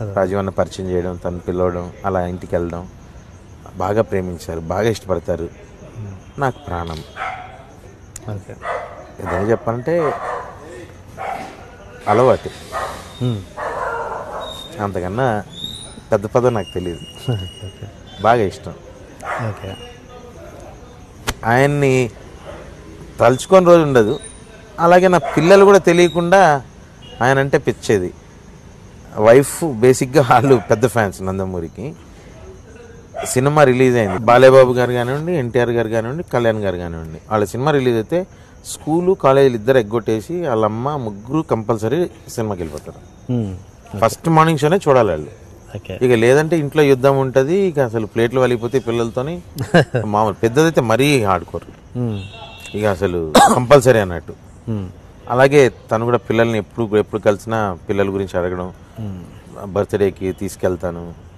రాజీవన్న పరిచయం చేయడం తను పిలవడం అలా ఇంటికి వెళ్ళడం బాగా ప్రేమించారు బాగా ఇష్టపడతారు నాకు ప్రాణం ఓకే ఏదైనా చెప్పాలంటే అలవాటు మ్మ్. అంతకన్నా పెద్ద పదం నాకు తెలియదు ఓకే బాగా ఇష్టం ఓకే ఆయన్ని తలుచుకొని రోజు ఉండదు అలాగే నా పిల్లలు కూడా తెలియకుండా ఆయన అంటే పిచ్చేది వైఫ్ బేసిక్గా వాళ్ళు పెద్ద ఫ్యాన్స్ నందమూరికి సినిమా రిలీజ్ అయింది బాలేబాబు గారు కానివ్వండి ఎన్టీఆర్ గారు కానివ్వండి కళ్యాణ్ గారు కానివ్వండి వాళ్ళ సినిమా రిలీజ్ అయితే స్కూలు కాలేజీలు ఇద్దరు ఎగ్గొట్టేసి వాళ్ళ అమ్మ ముగ్గురు కంపల్సరీ సినిమాకి వెళ్ళిపోతారు మ్మ్. ఫస్ట్ మార్నింగ్ షోనే చూడాలి వాళ్ళు ఓకే ఇక లేదంటే ఇంట్లో యుద్ధం ఉంటుంది ఇక అసలు ప్లేట్లు వలిగిపోతే పిల్లలతోని మామూలు పెద్దదైతే మరీ ఆడుకోరు మ్మ్. ఇక అసలు కంపల్సరీ అన్నట్టు మ్మ్. అలాగే తను కూడా పిల్లల్ని ఎప్పుడు ఎప్పుడు కలిసినా పిల్లల గురించి అడగడం బర్త్డేకి తీసుకెళ్తాను